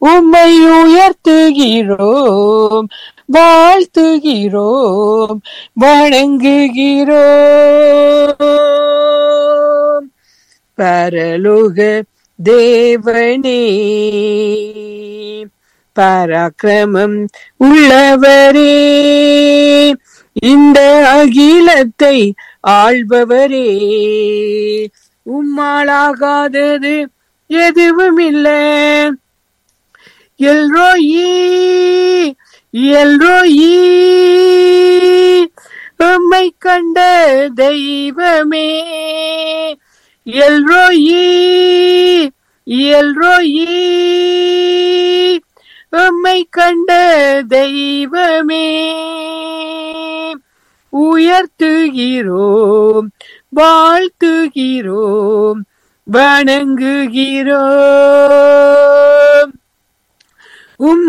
உம்மை உயர்த்துகிறோம் வாழ்த்துகிறோம் வணங்குகிறோம் பரலோக தேவனே பராக்கிரமம் உள்ளவரே இந்த அகிலத்தை ஆள்பவரே உம்மாலாகாதது எதுவும் இல்லை எல்ரோயி எல்ரோயி உம்மை கண்ட தெய்வமே எல்ரோயி எல்ரோயி உம்மை கண்ட தெய்வமே உயர்த்துகிறோம் வாழ்த்துகிறோம் வணங்குகிறோம் உம்